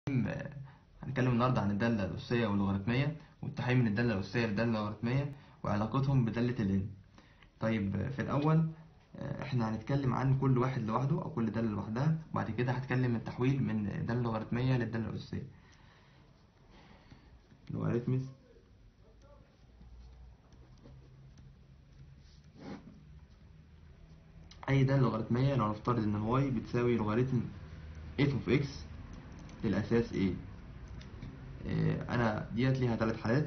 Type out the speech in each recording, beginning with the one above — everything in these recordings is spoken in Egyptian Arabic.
هنتكلم النهارده عن الدالة الأسية واللوغاريتمية والتحويل من الدالة الأسية للدالة اللوغاريتمية وعلاقتهم بدالة ال n طيب في الأول آه، احنا هنتكلم عن كل واحد لوحده أو كل دالة لوحدها وبعد كده هتكلم التحويل من الدالة اللوغاريتمية للدالة الأسية لوغاريتمز أي دالة لوغاريتمية لو نفترض إن y بتساوي لوغاريتم f of x للأساس a آه، أنا ديت ليها ثلاث حالات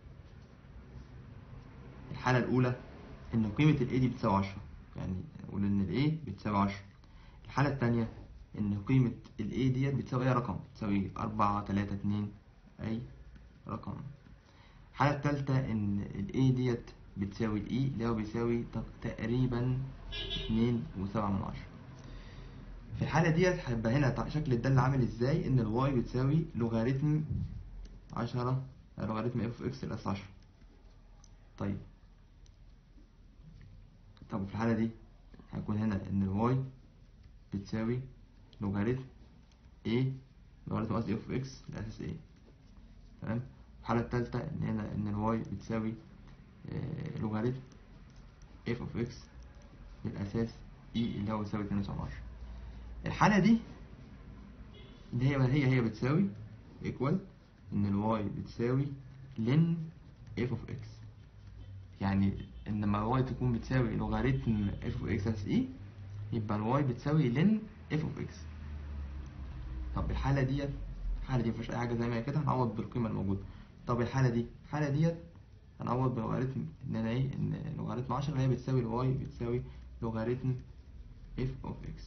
الحالة الأولى إن قيمة ال A دي بتساوي عشرة يعني نقول إن ال A بتساوي عشرة الحالة التانية إن قيمة ال A ديت بتساوي أي رقم بتساوي أربعة تلاتة اتنين أي رقم الحالة التالتة إن ال A ديت بتساوي ال E اللي هو بيساوي تق- تقريبا اتنين وسبعة من عشرة في الحالة ديت هيبقى هنا تع- شكل الدالة عامل ازاي إن ال Y بتساوي لوغاريتم عشرة لوغاريتم f of x الأس عشرة طيب طب في الحالة دي هيكون هنا إن ال y بتساوي لوغاريتم a لوغاريتم قصدي f of x الأساس a تمام الحالة التالتة إن هنا إن ال y بتساوي آه، لوغاريتم f of x للأساس e اللي هو بيساوي اتنين وسبعة من عشرة الحالة دي اللي هي هي هي بتساوي equal إن ال y بتساوي ln f of x يعني إن لما y تكون بتساوي لوغاريتم f of x أس e يبقى ال y بتساوي ln f of x طب الحالة ديت الحالة دي مفيهاش أي حاجة زي ما هي كده هنعوض بالقيمة الموجودة طب الحالة دي الحالة ديت هنعوض بلوغاريتم إن أنا إيه إن لوغاريتم عشرة هي بتساوي ال y بتساوي لوغاريتم f of x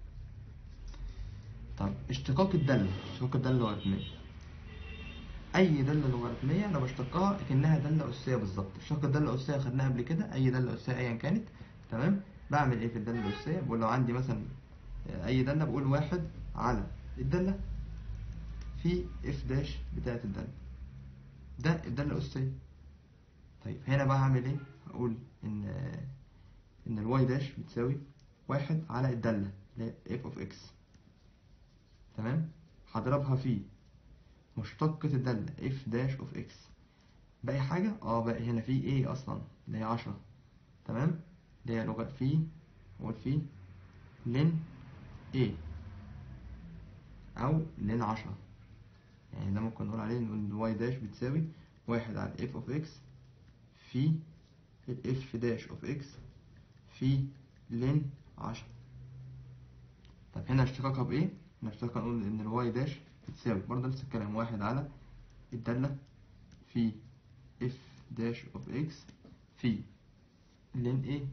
طب اشتقاق الدالة اشتقاق الدالة اللوغاريتمية أي دالة لوغاريتمية أنا بشتقها كأنها دالة أسية بالظبط اشتقاق الدالة الأسية خدناها قبل كده أي دالة أسية أيا كانت تمام بعمل إيه في الدالة الأسية بقول لو عندي مثلا أي دالة بقول واحد على الدالة في اف داش بتاعة الدالة ده الدالة الأسية طيب هنا بقى هعمل إيه هقول إن إن الواي داش بتساوي واحد على الدالة اللي هي اف اوف اكس تمام هضربها في مشتقة الدالة اف داش اوف اكس باقي حاجة اه باقي هنا في ايه اصلا اللي هي عشرة تمام اللي هي لغة في نقول في لن ايه او لن عشرة يعني ده ممكن نقول عليه ان الواي داش بتساوي واحد على اف اوف اكس في الاف داش اوف اكس في لن عشرة طب هنا اشتقاقها بايه؟ هنا اشتقاقها نقول ان الواي داش بتساوي برضه نفس الكلام واحد على الدالة في اف داش اوف اكس في لن ايه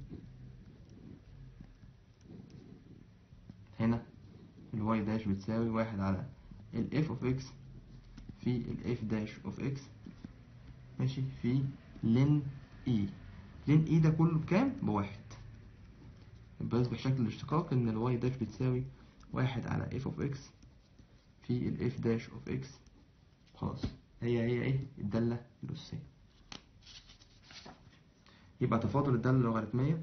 هنا الواي داش بتساوي واحد على الاف اوف اكس في الاف داش اوف اكس ماشي في لن اي لن اي ده كله بكام؟ بواحد يبقى يصبح شكل الاشتقاق ان الواي داش بتساوي واحد على اف اوف اكس في الاف داش اوف اكس خلاص هي هي ايه الدالة الأسية يبقى تفاضل الدالة اللوغاريتمية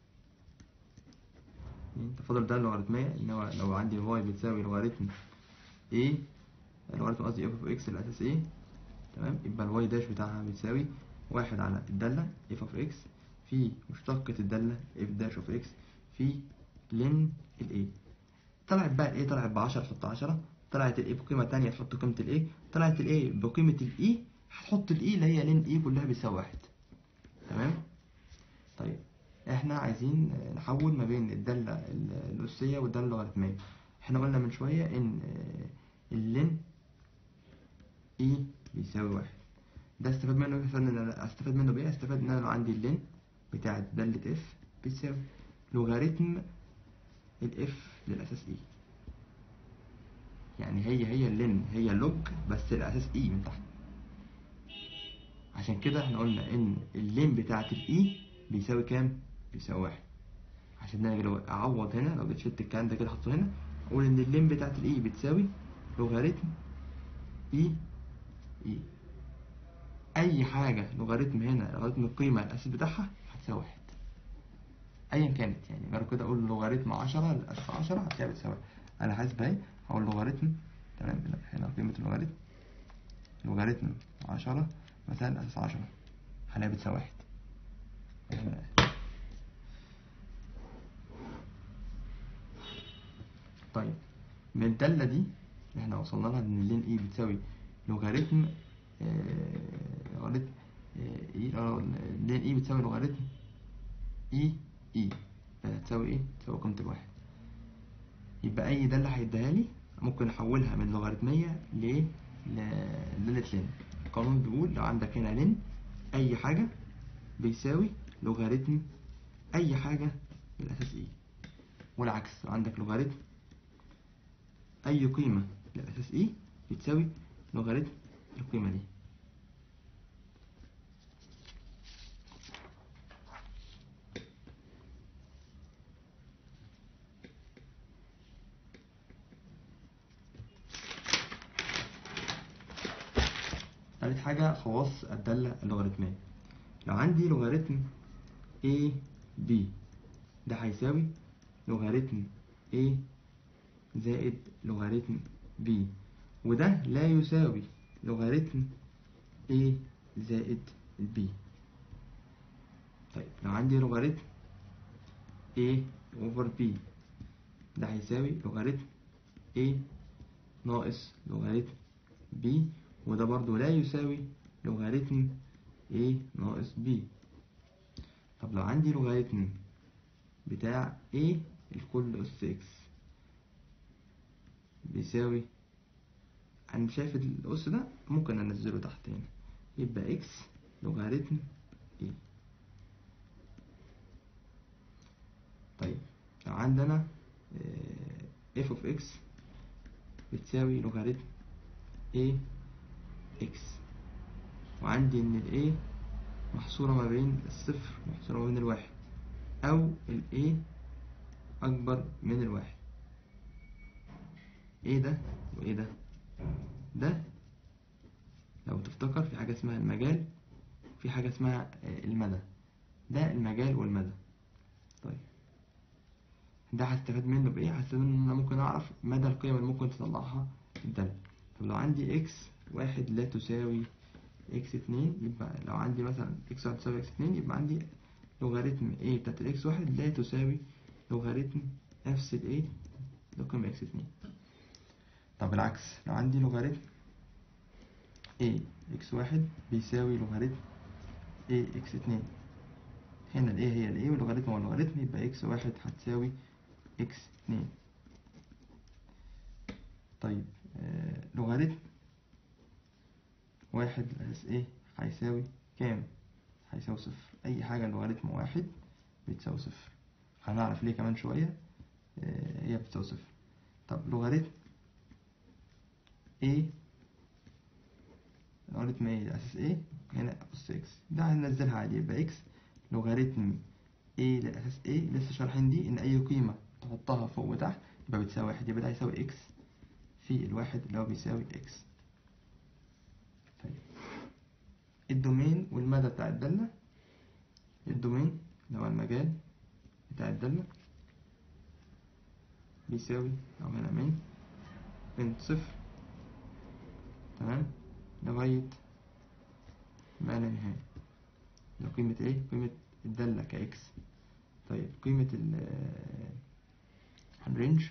تفاضل الدالة اللوغاريتمية ان هو لو عندي الواي بتساوي لوغاريتم a لوغاريتم قصدي اف اوف اكس الأساس a تمام يبقى الواي داش بتاعها بتساوي واحد على الدالة اف اوف اكس في مشتقة الدالة اف داش اوف اكس في لن الاي طلعت بقى الاي طلعت بعشرة تحط عشرة طلعت الاي بقيمة تانية تحط قيمة الاي طلعت الاي بقيمة الاي هتحط الاي اللي هي لن اي كلها بيساوي واحد تمام طيب احنا عايزين نحول ما بين الدالة الأسية والدالة اللوغاريتمية احنا قلنا من شوية ان اللن اي بيساوي واحد ده استفاد منه استفاد ان انا استفاد منه بايه استفاد ان انا لو عندي اللين بتاعت دالة اف بتساوي لوغاريتم الاف للاساس اي يعني هي هي اللين هي لوج بس الاساس اي من تحت عشان كده احنا قلنا ان اللين بتاعت الاي بيساوي كام بيساوي واحد عشان انا لو اعوض هنا لو جيت شلت الكلام ده كده حطه هنا اقول ان اللين بتاعت الاي بتساوي لوغاريتم اي اي اي حاجه لوغاريتم هنا لوغاريتم القيمه الاساس بتاعها هتساوي واحد ايا كانت يعني جرب كده اقول لوغاريتم 10 الاساس 10 هتلاقيها بتساوي انا حاسب اهي هقول لوغاريتم تمام هنا قيمة اللوغاريتم لوغاريتم عشرة مثلا أساس عشرة هنلاقيها بتساوي واحد طيب من الدالة دي احنا وصلنا لها ان اللين اي بتساوي لوغاريتم آه، لوغاريتم آه، اي اه اللين اي بتساوي لوغاريتم اي اي فهتساوي ايه؟ تساوي قيمة الواحد يبقى أي دالة هيديها لي ممكن أحولها من لوغاريتمية ل لدالة لين القانون بيقول لو عندك هنا لين أي حاجة بيساوي لوغاريتم أي حاجة للأساس إيه والعكس لو عندك لوغاريتم أي قيمة للأساس إيه بتساوي لوغاريتم القيمة دي تالت حاجة خواص الدالة اللوغاريتمية لو عندي لوغاريتم A B ده هيساوي لوغاريتم A زائد لوغاريتم B وده لا يساوي لوغاريتم A زائد B طيب لو عندي لوغاريتم A over B ده هيساوي لوغاريتم A ناقص لوغاريتم B وده برضو لا يساوي لوغاريتم A ناقص B طب لو عندي لوغاريتم بتاع A الكل أس X بيساوي أنا شايف الأس ده ممكن أنزله تحت هنا يبقى X لوغاريتم A طيب لو عندنا آه، f of x بتساوي لوغاريتم a x وعندي ان ال a محصورة ما بين الصفر محصورة ما بين الواحد او ال a اكبر من الواحد ايه ده وايه ده ده لو تفتكر في حاجة اسمها المجال وفي حاجة اسمها آه، المدى ده المجال والمدى طيب ده هستفاد منه بإيه؟ هستفاد منه إن أنا ممكن أعرف مدى القيم اللي ممكن تطلعها الدالة طب لو عندي إكس واحد لا تساوي إكس اتنين يبقى لو عندي مثلا إكس واحد تساوي إكس اتنين يبقى عندي لوغاريتم A بتاعت الإكس واحد لا تساوي لوغاريتم نفس ال A لقيمة إكس اتنين طب العكس لو عندي لوغاريتم A إكس واحد بيساوي لوغاريتم A إكس اتنين هنا ال A هي ال A واللوغاريتم هو اللوغاريتم يبقى إكس واحد هتساوي إكس اتنين طيب آه لوغاريتم واحد أساس إيه هيساوي كام؟ هيساوي صفر أي حاجة لوغاريتم واحد بتساوي صفر هنعرف ليه كمان شوية آه هي بتساوي صفر طب لوغاريتم A لوغاريتم A أساس إيه هنا أس إكس ده هننزلها عادي يبقى إكس لوغاريتم A للأساس A لسه شارحين دي إن أي قيمة تحطها فوق وتحت يبقى بتساوي واحد يبقى ده هيساوي إكس في الواحد اللي هو بيساوي إكس طيب الدومين والمدى بتاع الدالة الدومين اللي هو المجال بتاع الدالة بيساوي أو هنا من من صفر تمام لغاية ما لا نهاية ده قيمة ايه؟ قيمة الدالة كإكس طيب قيمة ال الرينج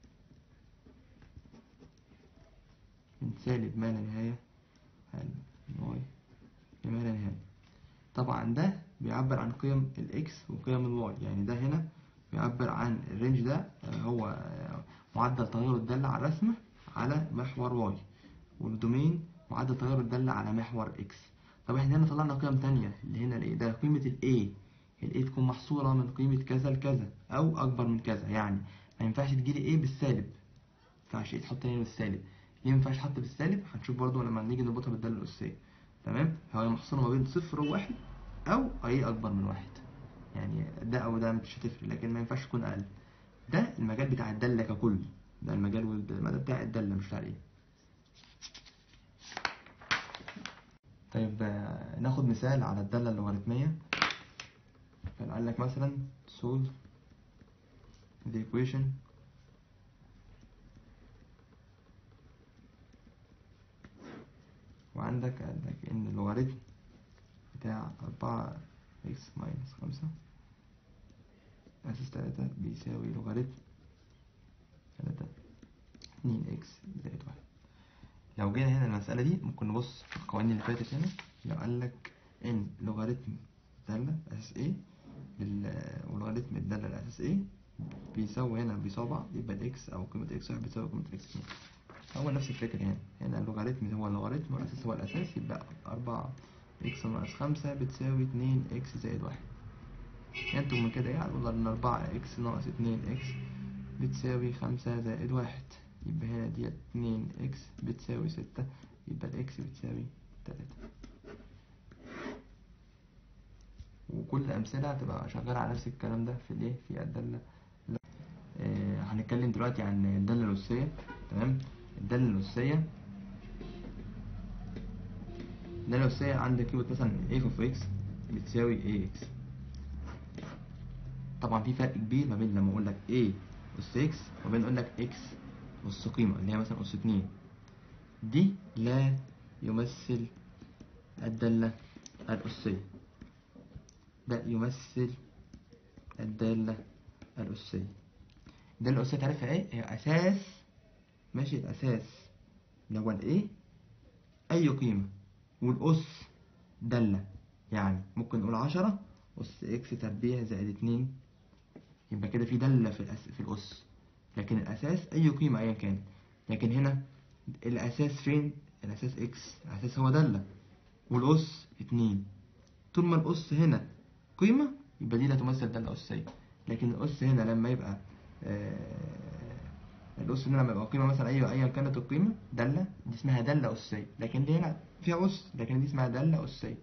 من سالب ما لا نهاية على واي لما لا نهاية طبعا ده بيعبر عن قيم الإكس وقيم الواي يعني ده هنا بيعبر عن الرينج ده آه، هو آه، معدل تغير الدالة على الرسمة على محور واي والدومين معدل تغير الدالة على محور إكس طب احنا هنا طلعنا قيم تانية اللي هنا الايه ده قيمة الايه الايه تكون محصورة من قيمة كذا لكذا أو أكبر من كذا يعني ما ينفعش تجيلي ايه بالسالب ما ينفعش ايه تحط هنا بالسالب ليه ما ينفعش تحط بالسالب هنشوف برضو لما نيجي نربطها بالدالة الأسية تمام هو محصورة ما بين صفر وواحد أو ايه أكبر من واحد يعني ده أو ده مش هتفرق لكن ما ينفعش تكون أقل ده المجال بتاع الدالة ككل ده المجال والمدى بتاع الدالة مش بتاع الايه طيب آه، ناخد مثال على الدالة اللوغاريتمية كان قال لك مثلا solve the equation عندك عندك ان اللوغاريتم بتاع أربعة اكس ماينس خمسة أساس تلاتة بيساوي لوغاريتم تلاتة اتنين اكس زائد واحد لو جينا هنا المسألة دي ممكن نبص في القوانين اللي فاتت هنا لو قالك ان لوغاريتم دالة أساس ايه بال- ولوغاريتم الدالة الأساس ايه بيساوي هنا بيساوي بعض يبقى الاكس أو قيمة اكس واحد بتساوي قيمة اكس اتنين هو نفس الفكرة هنا هنا اللوغاريتم هو اللوغاريتم والأساس هو الأساس يبقى أربعة اكس ناقص خمسة بتساوي اتنين اكس زائد واحد ينتج من كده ايه هنقول ان أربعة اكس ناقص اتنين اكس بتساوي خمسة زائد واحد يبقى هنا دي اتنين اكس بتساوي ستة يبقى الاكس بتساوي تلاتة وكل الأمثلة هتبقى شغالة على نفس الكلام ده في الايه في الدالة آه هنتكلم دلوقتي عن الدالة الأسية تمام الدالة الأسية الدالة الأسية عندك قيمة مثلا f of x بتساوي ax طبعا في فرق كبير ما بين لما اقول لك a اس x وما بين اقول لك x اس قيمة اللي هي مثلا اس 2 دي لا يمثل الدالة الأسية ده يمثل الدالة الأسية الدالة الأسية تعرفها ايه؟ هي أساس ماشي الأساس اللي هو الايه أي قيمة والأس دالة يعني ممكن نقول عشرة أس إكس تربيع زائد اتنين يبقى كده في دالة في الأس في الأس لكن الأساس أي قيمة أيا كان لكن هنا الأساس فين؟ الأساس إكس الأساس هو دالة والأس اتنين طول ما الأس هنا قيمة يبقى دي لا تمثل دالة أسية لكن الأس هنا لما يبقى آه الأس هنا لما يبقى قيمة مثلا أي أيا كانت القيمة دالة دي اسمها دالة أسية لكن دي هنا فيها أس لكن دي اسمها دالة أسية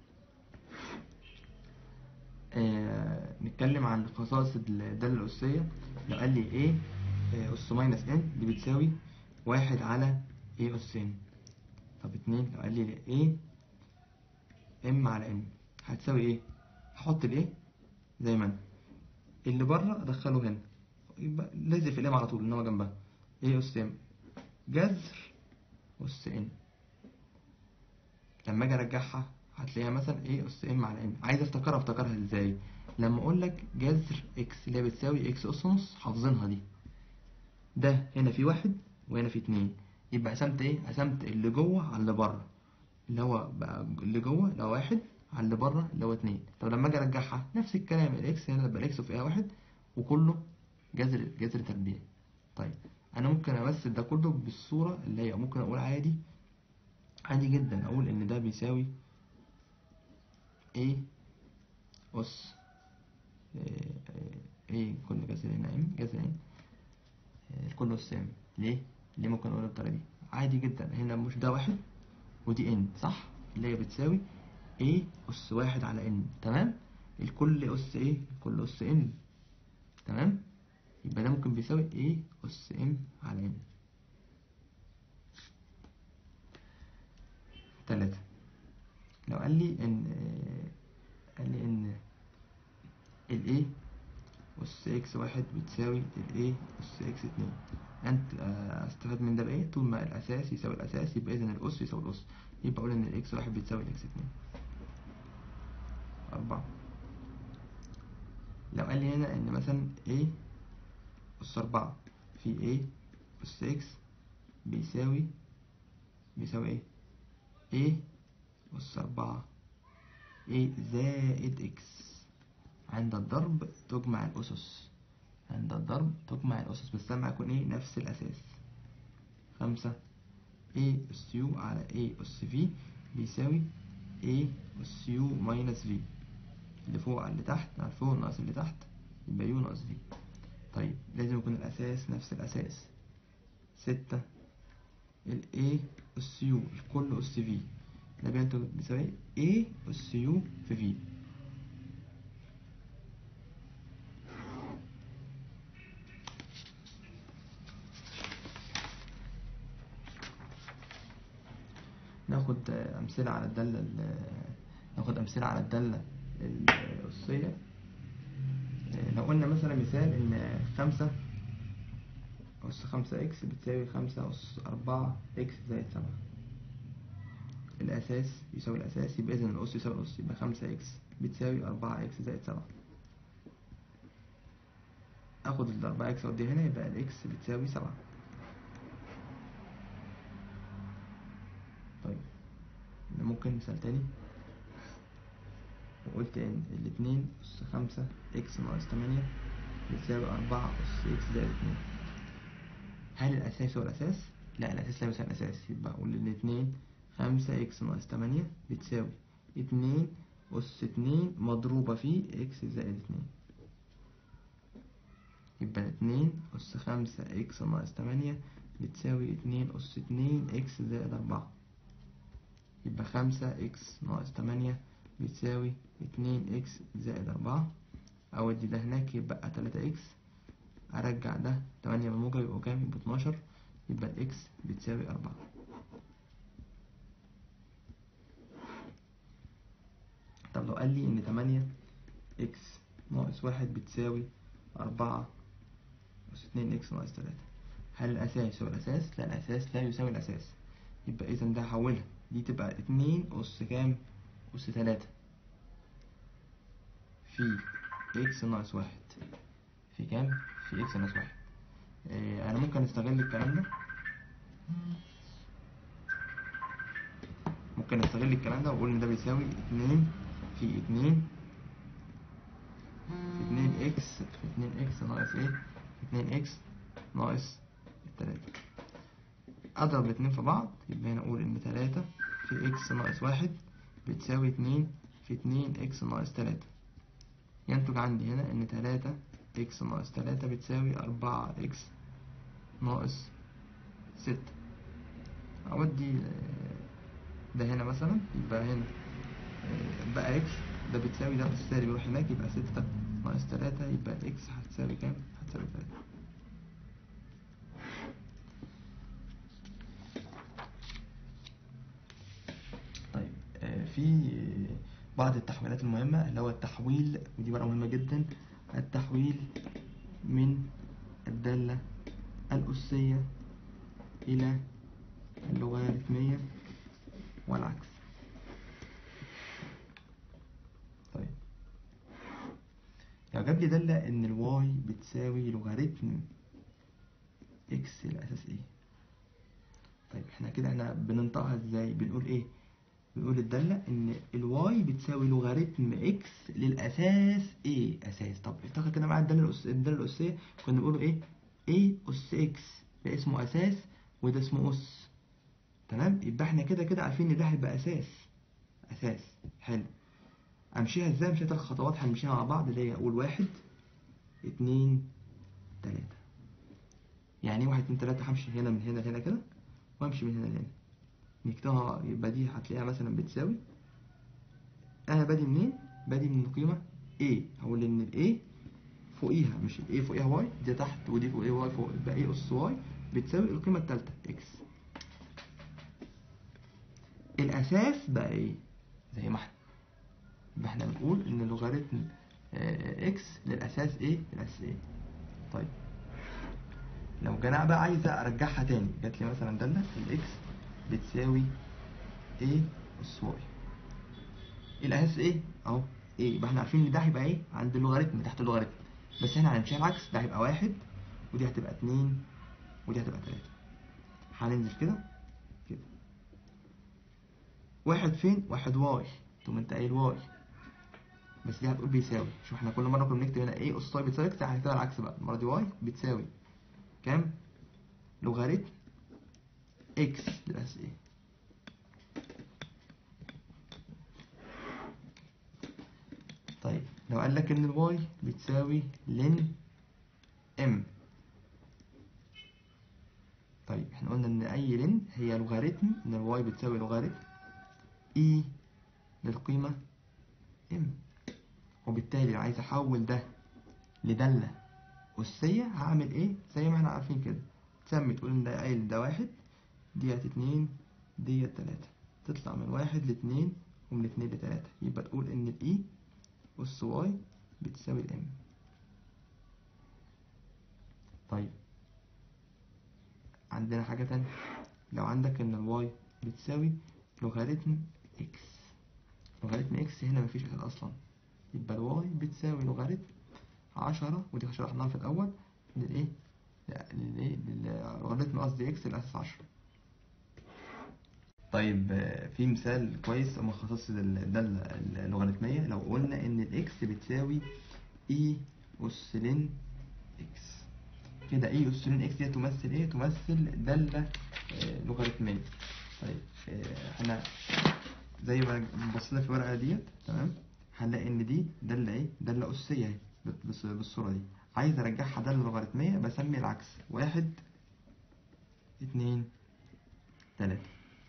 آه نتكلم عن خصائص الدالة الأسية لو قال لي إيه آه أس ماينس إن دي بتساوي واحد على إيه أس إن طب اتنين لو قال لي إيه إم على إن هتساوي إيه هحط الإيه زي ما أنا اللي بره أدخله هنا يبقى لازق في الإم على طول إن هو جنبها إيه أس إم جذر أس إن لما أجي أرجعها هتلاقيها مثلا ايه اس ام على ان عايز افتكرها افتكرها ازاي لما اقول لك جذر اكس اللي هي بتساوي اكس اس نص حافظينها دي ده هنا في واحد وهنا في اتنين يبقى قسمت ايه قسمت اللي جوه على اللي بره اللي هو بقى اللي جوه اللي هو واحد على اللي بره اللي هو اتنين طب لما اجي ارجعها نفس الكلام الاكس هنا يبقى الاكس فيها واحد وكله جذر جذر تربيع طيب انا ممكن امثل ده كله بالصوره اللي هي ممكن اقول عادي عادي جدا اقول ان ده بيساوي A أس A كل جذر هنا M جذر M كل أس M ليه؟ ليه ممكن أقولها بالطريقة دي؟ عادي جدا هنا مش ده واحد ودي N صح؟ اللي هي بتساوي A أس واحد على N تمام؟ الكل أس إيه؟ الكل أس N تمام؟ يبقى ده ممكن بيساوي A أس M على N تلاتة لو قال لي ان قال لي ان ال A أس إكس واحد بتساوي ال A أس إكس اتنين أنت أستفاد من ده بإيه؟ طول ما الأساس يساوي الأساس يبقى إذا الأس يساوي الأس يبقى أقول إن الإكس واحد بتساوي الإكس اتنين أربعة لو قال لي هنا إن مثلا A أس أربعة في A أس إكس بيساوي بيساوي إيه؟ A أس أربعة A زائد إكس عند الضرب تجمع الأسس عند الضرب تجمع الأسس بس لما يكون إيه نفس الأساس خمسة A أس يو على A أس في بيساوي A أس يو ماينس في اللي فوق على اللي تحت على فوق ناقص اللي تحت يبقى يو ناقص في طيب لازم يكون الأساس نفس الأساس ستة ال A أس يو الكل أس في ده بينتج بيساوي A أس يو في في ناخد أمثلة على الدالة ناخد أمثلة على الدالة الأسية لو قلنا مثلا مثال إن خمسة أس خمسة إكس بتساوي خمسة أس أربعة إكس زائد سبعة الأساس يساوي الأساس يبقى إذا الأس يساوي الأس يبقى خمسة إكس بتساوي أربعة إكس زائد سبعة آخد الأربعة إكس أوديها هنا يبقى الإكس بتساوي سبعة طيب ممكن مثال تاني وقلت إن الاتنين أس خمسة إكس ناقص تمانية بتساوي أربعة أس إكس زائد اتنين هل الأساس هو الأساس؟ لا الأساس لا يساوي الأساس يبقى أقول الاتنين خمسة إكس ناقص تمانية بتساوي اتنين أس اتنين مضروبة في إكس زائد اتنين يبقى اتنين أس خمسة إكس ناقص تمانية بتساوي اتنين أس اتنين إكس زائد أربعة يبقى خمسة إكس ناقص تمانية بتساوي اتنين إكس زائد أربعة أودي ده هناك يبقى تلاتة إكس أرجع ده تمانية من الموجب يبقوا كام؟ يبقوا اتناشر يبقى الإكس بتساوي أربعة طب لو قال لي إن تمانية إكس ناقص واحد بتساوي أربعة أس اتنين إكس ناقص تلاتة هل الأساس هو الأساس؟ لا الأساس لا يساوي الأساس يبقى إذا ده هحولها دي تبقى اتنين أس كام؟ أس تلاتة في إكس ناقص واحد في كام؟ في إكس ناقص واحد إيه أنا ممكن أستغل الكلام ده ممكن أستغل الكلام ده وأقول إن ده بيساوي اتنين في اتنين في اتنين إكس في اتنين إكس ناقص إيه؟ اتنين إكس ناقص التلاتة أضرب الاتنين في بعض يبقى هنا أقول إن تلاتة في إكس ناقص واحد بتساوي اتنين في اتنين إكس ناقص تلاتة ينتج عندي هنا إن تلاتة إكس ناقص تلاتة بتساوي أربعة إكس ناقص ستة أودي ده هنا مثلا يبقى هنا بقى إكس ده بتساوي ده بالسالب يروح هناك يبقى ستة ناقص تلاتة يبقى الإكس هتساوي كام؟ هتساوي تلاتة طيب آه، في بعض التحويلات المهمة اللي هو التحويل ودي بقى مهمة جدا التحويل من الدالة الأسية إلى اللوغاريتمية والعكس طيب لو جاب لي دالة إن الواي بتساوي لوغاريتم إكس الأساس إيه طيب إحنا كده إحنا بننطقها إزاي بنقول إيه بنقول الدالة إن الواي بتساوي لوغاريتم إكس للأساس إيه أساس طب افتكر كده معايا الدالة الأس الدالة الأسية كنا بنقوله إيه إيه أس إكس ده اسمه أساس وده اسمه أس تمام يبقى إحنا كده كده عارفين إن ده هيبقى أساس أساس حلو أمشيها إزاي أمشيها تلات خطوات هنمشيها مع بعض اللي هي أقول واحد اتنين تلاتة يعني إيه واحد اتنين تلاتة همشي هنا من هنا لهنا كده وأمشي من هنا لهنا نكتبها يبقى دي هتلاقيها مثلا بتساوي انا بادي منين بادي من القيمة A هقول ان ال A فوقيها مش ال A فوقيها Y دي تحت ودي فوقيها Y فوق يبقى A أس Y بتساوي القيمة التالتة X الأساس بقى إيه زي ما احنا يبقى احنا بنقول ان لوغاريتم X للأساس إيه الأساس إيه طيب لو جانا بقى عايزة أرجعها تاني جات لي مثلا دالة الإكس بتساوي A أس Y الأساس إيه؟ أهو إيه يبقى إحنا عارفين إن ده هيبقى إيه؟ عند اللوغاريتم تحت اللوغاريتم بس إحنا هنمشيها العكس ده هيبقى واحد ودي هتبقى اتنين ودي هتبقى تلاتة هننزل كده كده واحد فين؟ واحد واي تقوم أنت قايل واي بس دي هتقول بيساوي شوف إحنا كل مرة كنا بنكتب هنا إيه أس واي بتساوي إكس هنكتبها العكس بقى المرة دي واي بتساوي كام؟ لوغاريتم إكس للأساس إيه؟ طيب لو قال لك ان الواي بتساوي لن ام طيب احنا قلنا ان اي لن هي لوغاريتم ان الواي بتساوي لوغاريتم اي للقيمة ام وبالتالي لو عايز احول ده لدالة أسية هعمل ايه زي ما احنا عارفين كده تسمي تقول ان ده قايل ده واحد ديت اتنين ديت تلاتة تطلع من واحد لاتنين ومن اتنين لتلاتة يبقى تقول ان الاي أس واي بتساوي الام طيب عندنا حاجة تانية لو عندك ان الواي بتساوي لوغاريتم اكس لوغاريتم اكس هنا مفيش اساس اصلا يبقى الواي بتساوي لوغاريتم عشرة ودي شرحناها في الاول للايه للايه للوغاريتم قصدي اكس الاساس عشرة طيب آه، في مثال كويس مخصص للدالة اللوغاريتمية لو قلنا ان الاكس بتساوي اي أسلين اكس كده اي أسلين اكس دي تمثل ايه تمثل دالة آه، لوغاريتمية طيب آه، احنا زي ما بصينا في الورقة ديت تمام هنلاقي ان دي دالة ايه دالة أسية اهي بس- بالصورة دي عايز ارجعها دالة لوغاريتمية بسمي العكس واحد اتنين تلاتة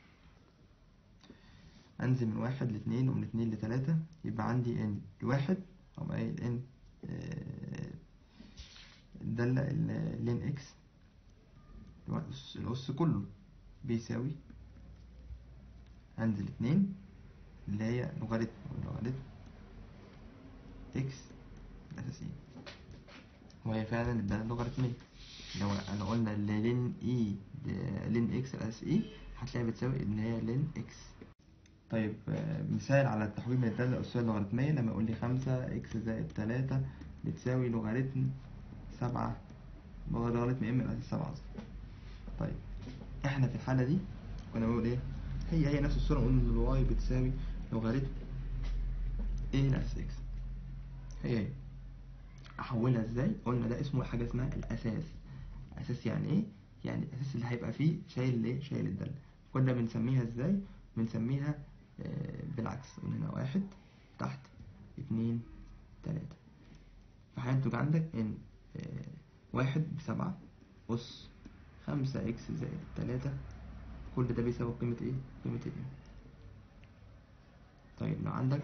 انزل من واحد لاتنين ومن اتنين لتلاتة يبقى عندي ان الواحد او قايل ان الدالة اللين اكس اللي هو الأس- الأس كله بيساوي انزل اتنين اللي هي لوغاريتم لوغاريتم اكس الأساسية وهي فعلا الدالة اللوغاريتمية لو لو قلنا اللي لين اي لين اكس الأساس اي هتلاقي بتساوي ان هي لين اكس طيب آه، مثال على التحويل من الدالة الأساسية اللوغاريتمية لما يقول لي خمسة إكس زائد تلاتة بتساوي لوغاريتم سبعة لوغاريتم إم الأساس سبعة قصدي طيب إحنا في الحالة دي كنا بنقول إيه هي هي نفس الصورة نقول إن الواي بتساوي لوغاريتم إيه الأساس إكس هي هي أحولها إزاي قلنا ده اسمه حاجة اسمها الأساس أساس يعني إيه يعني الأساس اللي هيبقى فيه شايل إيه شايل الدالة كنا بنسميها إزاي بنسميها آه، بالعكس قلنا هنا واحد تحت اتنين تلاتة فهينتج عندك ان آه، واحد بسبعة أس خمسة إكس زائد تلاتة كل ده بيساوي قيمة إيه؟ قيمة إيه؟ طيب لو عندك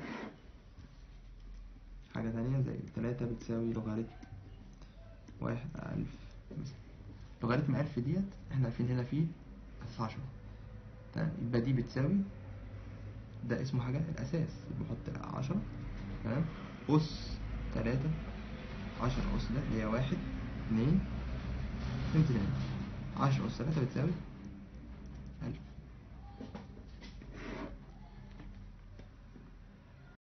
حاجة تانية زي تلاتة بتساوي لوغاريتم واحد على ألف مثلا لوغاريتم ألف ديت احنا عارفين هنا فيه أساس عشرة تمام يبقى دي بتساوي ده اسمه حاجة الأساس يبقى نحط عشرة تمام أس تلاتة عشرة أس ده اللي هي واحد اتنين اتنين تلاتة عشرة أس تلاتة بتساوي ألف